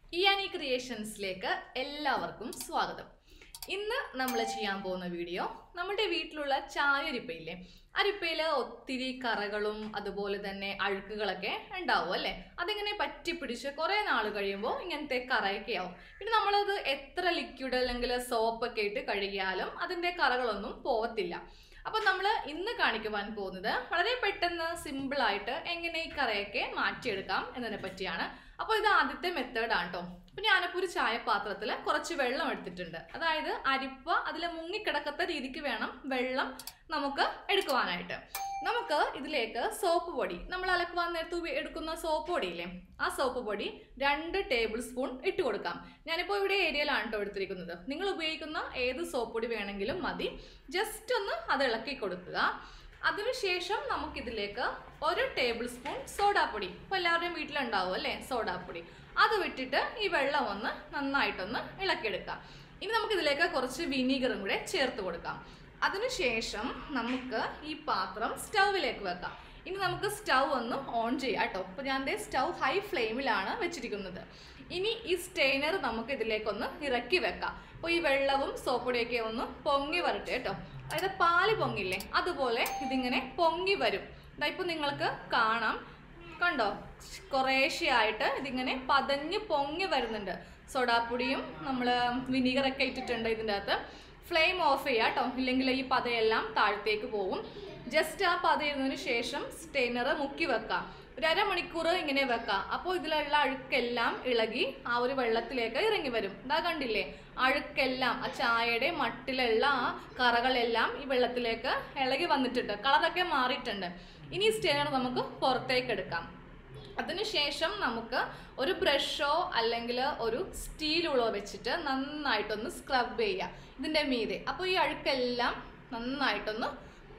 ഇയാനി ക്രിയേഷൻസിലേക്ക് എല്ലാവർക്കും സ്വാഗതം ഇന്ന് നമ്മൾ ചെയ്യാൻ പോകുന്ന വീഡിയോ നമ്മുടെ വീട്ടിലുള്ള ചായരിപ്പയില്ലേ അരിപ്പയിൽ ഒത്തിരി കറകളും അതുപോലെ തന്നെ അഴുക്കുകളൊക്കെ ഉണ്ടാവും അല്ലേ അതിങ്ങനെ പറ്റി പിടിച്ച് കുറേ നാൾ കഴിയുമ്പോൾ ഇങ്ങനത്തെ കറയൊക്കെ ആവും പിന്നെ നമ്മളത് എത്ര ലിക്വിഡ് അല്ലെങ്കിൽ സോപ്പൊക്കെ ഇട്ട് കഴുകിയാലും അതിൻ്റെ കറകളൊന്നും പോകത്തില്ല അപ്പോൾ നമ്മൾ ഇന്ന് കാണിക്കുവാൻ പോകുന്നത് വളരെ പെട്ടെന്ന് സിമ്പിളായിട്ട് എങ്ങനെ ഈ കറയൊക്കെ മാറ്റിയെടുക്കാം എന്നതിനെ പറ്റിയാണ് അപ്പോൾ ഇത് ആദ്യത്തെ മെത്തേഡാണ് കേട്ടോ അപ്പോൾ ഞാനിപ്പോൾ ഒരു ചായപാത്രത്തിൽ കുറച്ച് വെള്ളം എടുത്തിട്ടുണ്ട് അതായത് അരിപ്പ അതിൽ മുങ്ങിക്കിടക്കത്ത രീതിക്ക് വേണം വെള്ളം നമുക്ക് എടുക്കുവാനായിട്ട് നമുക്ക് ഇതിലേക്ക് സോപ്പ് പൊടി നമ്മൾ അലക്കുവാൻ നേരത്ത് ഉപ- എടുക്കുന്ന സോപ്പ് പൊടിയില്ലേ ആ സോപ്പ് പൊടി രണ്ട് ടേബിൾ സ്പൂൺ ഇട്ട് കൊടുക്കാം ഞാനിപ്പോൾ ഇവിടെ ഏരിയയിലാണ് കേട്ടോ എടുത്തിരിക്കുന്നത് നിങ്ങൾ ഉപയോഗിക്കുന്ന ഏത് സോപ്പ് പൊടി വേണമെങ്കിലും മതി ജസ്റ്റ് ഒന്ന് അത് ഇളക്കി കൊടുക്കുക അതിനുശേഷം നമുക്കിതിലേക്ക് ഒരു ടേബിൾ സ്പൂൺ സോഡാപ്പൊടി ഇപ്പോൾ എല്ലാവരുടെയും വീട്ടിലുണ്ടാവും അല്ലേ സോഡാപ്പൊടി അത് വിട്ടിട്ട് ഈ വെള്ളം ഒന്ന് നന്നായിട്ടൊന്ന് ഇളക്കിയെടുക്കാം ഇനി നമുക്കിതിലേക്ക് കുറച്ച് വിനീഗറും കൂടെ ചേർത്ത് കൊടുക്കാം അതിനുശേഷം നമുക്ക് ഈ പാത്രം സ്റ്റൗവിലേക്ക് വെക്കാം ഇനി നമുക്ക് സ്റ്റൗ ഒന്ന് ഓൺ ചെയ്യാം കേട്ടോ അപ്പോൾ ഞാൻ ദേ സ്റ്റൗ ഹൈ ഫ്ലെയിമിലാണ് വെച്ചിരിക്കുന്നത് ഇനി ഈ സ്റ്റെയിനർ നമുക്ക് ഇതിലേക്കൊന്ന് ഇറക്കി വെക്കാം അപ്പോൾ ഈ വെള്ളവും സോപ്പൊടിയൊക്കെ ഒന്ന് പൊങ്ങി വരട്ടെ കേട്ടോ അതായത് പാല് പൊങ്ങില്ലേ അതുപോലെ ഇതിങ്ങനെ പൊങ്ങി വരും ഇതാ ഇപ്പോൾ നിങ്ങൾക്ക് കാണാം കണ്ടോ കുറേശ്ശെയായിട്ട് ഇതിങ്ങനെ പതഞ്ഞ് പൊങ്ങി വരുന്നുണ്ട് സോഡാപ്പൊടിയും നമ്മൾ വിനീഗറൊക്കെ ഇട്ടിട്ടുണ്ട് ഇതിൻ്റെ അകത്ത് ഫ്ലെയിം ഓഫ് ചെയ്യുക കേട്ടോ ഇല്ലെങ്കിൽ ഈ പതയെല്ലാം താഴത്തേക്ക് പോകും ജസ്റ്റ് ആ പത ഇരുന്നതിന് ശേഷം സ്റ്റെയിനർ മുക്കി വെക്കാം ഒരു അരമണിക്കൂർ ഇങ്ങനെ വെക്കാം അപ്പോൾ ഇതിലുള്ള അഴുക്കെല്ലാം ഇളകി ആ ഒരു വെള്ളത്തിലേക്ക് ഇറങ്ങി വരും ഇതാ കണ്ടില്ലേ അഴുക്കെല്ലാം ആ ചായയുടെ മട്ടിലുള്ള ആ കറകളെല്ലാം ഈ വെള്ളത്തിലേക്ക് ഇളകി വന്നിട്ടുണ്ട് കളറൊക്കെ മാറിയിട്ടുണ്ട് ഇനി ഈ സ്റ്റെയിനർ നമുക്ക് പുറത്തേക്ക് എടുക്കാം അതിനുശേഷം നമുക്ക് ഒരു ബ്രഷോ അല്ലെങ്കിൽ ഒരു സ്റ്റീലുളോ വെച്ചിട്ട് നന്നായിട്ടൊന്ന് സ്ക്രബ് ചെയ്യുക ഇതിൻ്റെ മീതെ അപ്പോൾ ഈ അഴുക്കെല്ലാം നന്നായിട്ടൊന്ന്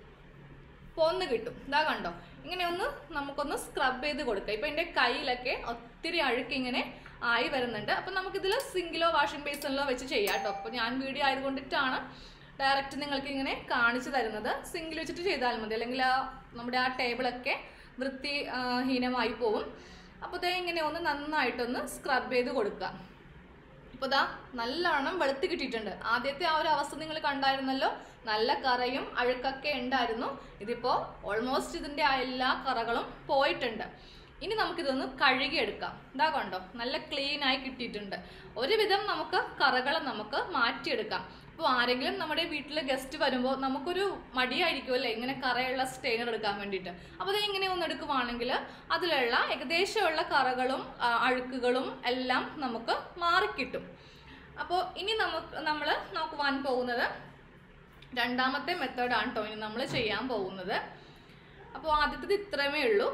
പോന്ന് കിട്ടും ഇതാ കണ്ടോ ഇങ്ങനെ ഒന്ന് നമുക്കൊന്ന് സ്ക്രബ് ചെയ്ത് കൊടുക്കുക ഇപ്പം എൻ്റെ കയ്യിലൊക്കെ ഒത്തിരി അഴുക്ക് ഇങ്ങനെ ആയി വരുന്നുണ്ട് അപ്പം നമുക്കിതിൽ സിങ്കിലോ വാഷിംഗ് ബേസിനിലോ വെച്ച് ചെയ്യാം കേട്ടോ അപ്പോൾ ഞാൻ വീഡിയോ ആയതുകൊണ്ടിട്ടാണ് ഡയറക്റ്റ് നിങ്ങൾക്ക് ഇങ്ങനെ കാണിച്ചു തരുന്നത് സിങ്കിൽ വെച്ചിട്ട് ചെയ്താൽ മതി അല്ലെങ്കിൽ ആ നമ്മുടെ ആ ടേബിളൊക്കെ വൃത്തി ആ, ഹീനമായി പോവും അപ്പോൾ ഇതേ ഇങ്ങനെ ഒന്ന് നന്നായിട്ടൊന്ന് സ്ക്രബ് ചെയ്ത് കൊടുക്കുക ഇപ്പോൾ ദാ നല്ലോണം വെളുത്ത് കിട്ടിയിട്ടുണ്ട് ആദ്യത്തെ ആ ഒരു അവസ്ഥ നിങ്ങൾ കണ്ടായിരുന്നല്ലോ നല്ല കറയും അഴുക്കൊക്കെ ഉണ്ടായിരുന്നു ഇതിപ്പോൾ ഓൾമോസ്റ്റ് ഇതിൻ്റെ ആ എല്ലാ കറകളും പോയിട്ടുണ്ട് ഇനി നമുക്കിതൊന്ന് കഴുകിയെടുക്കാം ഇതാ കണ്ടോ നല്ല ക്ലീൻ ആയി കിട്ടിയിട്ടുണ്ട് ഒരുവിധം നമുക്ക് കറകൾ നമുക്ക് മാറ്റിയെടുക്കാം ഇപ്പോൾ ആരെങ്കിലും നമ്മുടെ വീട്ടിൽ ഗസ്റ്റ് വരുമ്പോൾ നമുക്കൊരു മടിയായിരിക്കും അല്ലേ ഇങ്ങനെ കറയുള്ള സ്റ്റെയിനർ എടുക്കാൻ വേണ്ടിയിട്ട് അപ്പോൾ അത് ഇങ്ങനെ ഒന്ന് എടുക്കുവാണെങ്കിൽ അതിലുള്ള ഏകദേശമുള്ള കറകളും ആ, അഴുക്കുകളും എല്ലാം നമുക്ക് മാറിക്കിട്ടും അപ്പോൾ ഇനി നമുക്ക് നമ്മൾ നോക്കുവാൻ പോകുന്നത് രണ്ടാമത്തെ മെത്തേഡാണ് കേട്ടോ ഇനി നമ്മൾ ചെയ്യാൻ പോകുന്നത് അപ്പോൾ ആദ്യത്തേത് ഇത്രമേ ഉള്ളൂ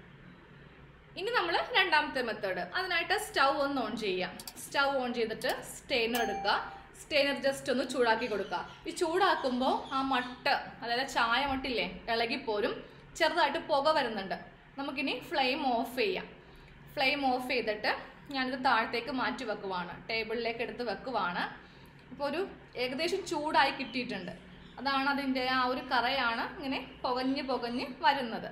ഇനി നമ്മൾ രണ്ടാമത്തെ മെത്തേഡ് അതിനായിട്ട് സ്റ്റൗ ഒന്ന് ഓൺ ചെയ്യാം സ്റ്റൗ ഓൺ ചെയ്തിട്ട് സ്റ്റെയിനർ എടുക്കുക സ്റ്റെയിനർ ജസ്റ്റ് ഒന്ന് ചൂടാക്കി കൊടുക്കുക ഈ ചൂടാക്കുമ്പോൾ ആ മട്ട് അതായത് ചായ മട്ടില്ലേ ഇളകിപ്പോരും ചെറുതായിട്ട് പുക വരുന്നുണ്ട് നമുക്കിനി ഫ്ലെയിം ഓഫ് ചെയ്യാം ഫ്ലെയിം ഓഫ് ചെയ്തിട്ട് ഞാനിത് താഴത്തേക്ക് മാറ്റി വെക്കുവാണ് ടേബിളിലേക്ക് എടുത്ത് വെക്കുവാണ് ഇപ്പോൾ ഒരു ഏകദേശം ചൂടായി കിട്ടിയിട്ടുണ്ട് അതാണ് അതിൻ്റെ ആ ഒരു കറയാണ് ഇങ്ങനെ പുകഞ്ഞ് പുകഞ്ഞ് വരുന്നത്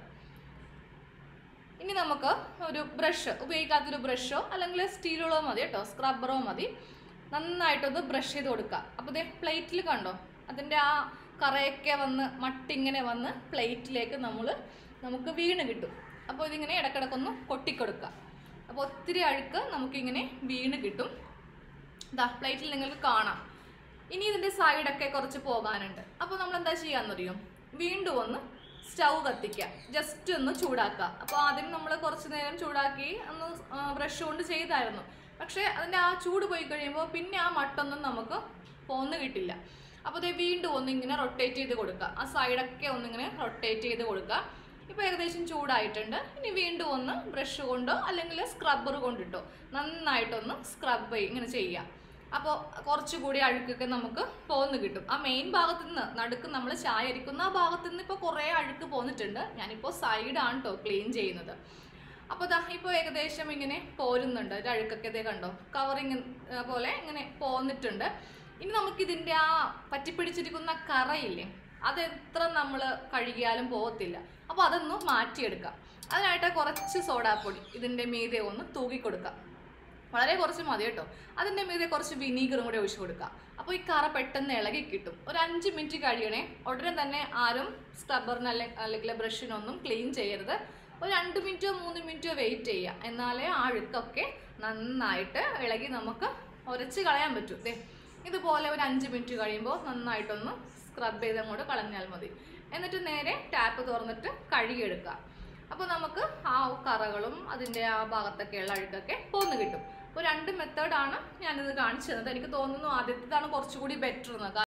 ഇനി നമുക്ക് ഒരു ബ്രഷ് ഉപയോഗിക്കാത്തൊരു ബ്രഷോ അല്ലെങ്കിൽ സ്റ്റീലുകളോ മതി കേട്ടോ സ്ക്രബ്ബറോ മതി നന്നായിട്ടൊന്ന് ബ്രഷ് ചെയ്ത് കൊടുക്കുക അപ്പോൾ ഇതേ പ്ലേറ്റിൽ കണ്ടോ അതിൻ്റെ ആ കറയൊക്കെ വന്ന് മട്ടിങ്ങനെ വന്ന് പ്ലേറ്റിലേക്ക് നമ്മൾ നമുക്ക് വീണ് കിട്ടും അപ്പോൾ ഇതിങ്ങനെ ഇടക്കിടക്കൊന്ന് കൊട്ടിക്കൊടുക്കുക അപ്പോൾ ഒത്തിരി അഴുക്ക് നമുക്കിങ്ങനെ വീണ് കിട്ടും ഇതാ പ്ലേറ്റിൽ നിങ്ങൾക്ക് കാണാം ഇനി ഇതിൻ്റെ സൈഡൊക്കെ കുറച്ച് പോകാനുണ്ട് അപ്പോൾ നമ്മൾ എന്താ ചെയ്യാന്നറിയോ വീണ്ടും ഒന്ന് സ്റ്റൗ കത്തിക്കുക ജസ്റ്റ് ഒന്ന് ചൂടാക്കുക അപ്പോൾ ആദ്യം നമ്മൾ കുറച്ച് നേരം ചൂടാക്കി ഒന്ന് ബ്രഷ് കൊണ്ട് ചെയ്തായിരുന്നു പക്ഷേ അതിൻ്റെ ആ ചൂട് പോയി കഴിയുമ്പോൾ പിന്നെ ആ മട്ടൊന്നും നമുക്ക് പോന്ന് കിട്ടില്ല അപ്പോൾ ഇത് വീണ്ടും ഒന്ന് ഇങ്ങനെ റൊട്ടേറ്റ് ചെയ്ത് കൊടുക്കുക ആ സൈഡൊക്കെ ഒന്നിങ്ങനെ റൊട്ടേറ്റ് ചെയ്ത് കൊടുക്കുക ഇപ്പോൾ ഏകദേശം ചൂടായിട്ടുണ്ട് ഇനി വീണ്ടും ഒന്ന് ബ്രഷ് കൊണ്ടോ അല്ലെങ്കിൽ സ്ക്രബ്ബർ കൊണ്ടിട്ടോ നന്നായിട്ടൊന്ന് സ്ക്രബ് ഇങ്ങനെ ചെയ്യുക അപ്പോൾ കുറച്ചുകൂടി അഴുക്കൊക്കെ നമുക്ക് പോന്ന് കിട്ടും ആ മെയിൻ ഭാഗത്ത് നിന്ന് നടുക്ക് നമ്മൾ ചായ അരിക്കുന്ന ആ ഭാഗത്ത് നിന്ന് ഇപ്പോൾ കുറേ അഴുക്ക് പോന്നിട്ടുണ്ട് ഞാനിപ്പോൾ സൈഡാണ് കേട്ടോ ക്ലീൻ ചെയ്യുന്നത് അപ്പോൾ ദാ ഇപ്പോൾ ഏകദേശം ഇങ്ങനെ പോരുന്നുണ്ട് ഒരു അഴുക്കൊക്കെ ഇതേ കണ്ടോ കവറിങ് പോലെ ഇങ്ങനെ പോന്നിട്ടുണ്ട് ഇനി നമുക്കിതിൻ്റെ ആ പറ്റിപ്പിടിച്ചിരിക്കുന്ന കറയില്ലേ അത് എത്ര നമ്മൾ കഴുകിയാലും പോകത്തില്ല അപ്പോൾ അതൊന്ന് മാറ്റിയെടുക്കാം അതിനായിട്ട് കുറച്ച് സോഡാപ്പൊടി ഇതിൻ്റെ മീതെ ഒന്ന് തൂക്കി കൊടുക്കാം വളരെ കുറച്ച് മതി കേട്ടോ അതിൻ്റെ മീതെ കുറച്ച് വിനീഗറും കൂടെ ഒഴിച്ചു കൊടുക്കുക അപ്പോൾ ഈ കറ പെട്ടെന്ന് ഇളകി കിട്ടും ഒരു അഞ്ച് മിനിറ്റ് കഴിയണേ ഉടനെ തന്നെ ആരും സ്ക്രബ്ബറിന് അല്ലെ അല്ലെങ്കിൽ ബ്രഷിനൊന്നും ക്ലീൻ ചെയ്യരുത് ഒരു രണ്ട് മിനിറ്റോ മൂന്ന് മിനിറ്റോ വെയിറ്റ് ചെയ്യുക എന്നാലേ ആ അഴുക്കൊക്കെ നന്നായിട്ട് ഇളകി നമുക്ക് ഉരച്ച് കളയാൻ പറ്റും ദേ ഇതുപോലെ ഒരു അഞ്ച് മിനിറ്റ് കഴിയുമ്പോൾ നന്നായിട്ടൊന്ന് സ്ക്രബ് ചെയ്ത് അങ്ങോട്ട് കളഞ്ഞാൽ മതി എന്നിട്ട് നേരെ ടാപ്പ് തുറന്നിട്ട് കഴുകിയെടുക്കുക അപ്പോൾ നമുക്ക് ആ കറകളും അതിൻ്റെ ആ ഭാഗത്തൊക്കെയുള്ള അഴുക്കൊക്കെ പോന്ന് കിട്ടും അപ്പോൾ രണ്ട് മെത്തേഡാണ് ഞാനിത് കാണിച്ചു തന്നത് എനിക്ക് തോന്നുന്നു ആദ്യത്തേതാണ് കുറച്ചുകൂടി ബെറ്റർ എന്ന്